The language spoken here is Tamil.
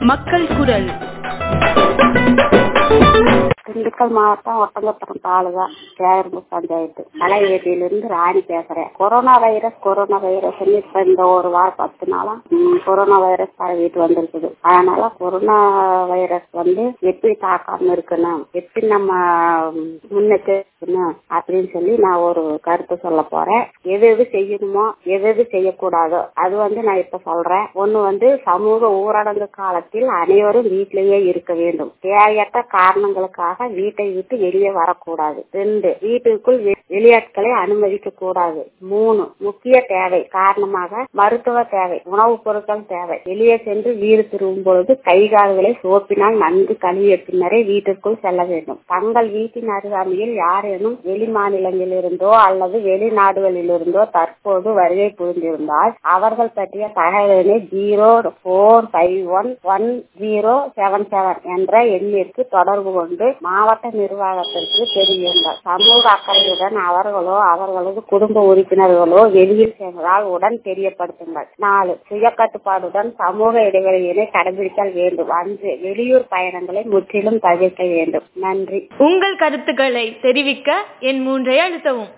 மக்கள் குரல் திண்டுக்கல் மாவட்டம் ஒட்டங்கப்புறம் தாலுகா கேரம்பு பஞ்சாயத்து மலைவேதியிலிருந்து ராணி பேசுறேன் கொரோனா வைரஸ் கொரோனா வைரஸ் இப்ப இந்த ஒரு வாரம் பத்து நாளா ம், கொரோனா வைரஸ் பரவிட்டு வந்திருக்குது அதனால கொரோனா வைரஸ் வந்து எப்படி தாக்காம இருக்கணும் எப்படி நம்ம ம், முன்னெச்சரிக்கணும் அப்படின்னு சொல்லி நான் ஒரு கருத்து சொல்ல போறேன் எது எது செய்யணுமோ எது எது செய்யக்கூடாதோ அது வந்து நான் இப்ப சொல்றேன் ஒண்ணு வந்து சமூக ஊரடங்கு காலத்தில் அனைவரும் வீட்டிலேயே இருக்க வேண்டும் தேவையற்ற காரணங்களுக்காக வீட்டை விட்டு வெளியே வரக்கூடாது ரெண்டு வீட்டுக்குள் வெ- வெளியாட்களை அனுமதிக்க கூடாது மூணு முக்கிய தேவை காரணமாக மருத்துவ தேவை உணவுப் பொருட்கள் தேவை வெளியே சென்று வீடு திரும்பும் பொழுது கை கால்களை சோப்பினால் நன்கு கழுவிய பின்னரே வீட்டிற்குள் செல்ல வேண்டும் தங்கள் வீட்டின் அருகாமையில் யாரேனும் வெளி மாநிலங்களிலிருந்தோ அல்லது வெளிநாடுகளிலிருந்தோ தற்போது வருகை புரிந்திருந்தால் அவர்கள் பற்றிய தகவலினை zero four five one one zero seven seven என்ற எண்ணிற்கு தொடர்பு கொண்டு மாவட்ட நிர்வாகத்திற்கு தெரிவியுங்கள் சமூக அக்கறையுடன் அவர்களோ அவர்களது குடும்ப உறுப்பினர்களோ வெளியில் சென்றால் உடன் தெரியப்படுத்துங்கள் நாலு சுய கட்டுப்பாடுடன் சமூக இடைவெளியினை கடைபிடித்தல் வேண்டும் அஞ்சு வெளியூர் பயணங்களை முற்றிலும் தவிர்க்க வேண்டும் நன்றி உங்கள் கருத்துக்களை தெரிவிக்க என் மூன்றை அழுத்தவும்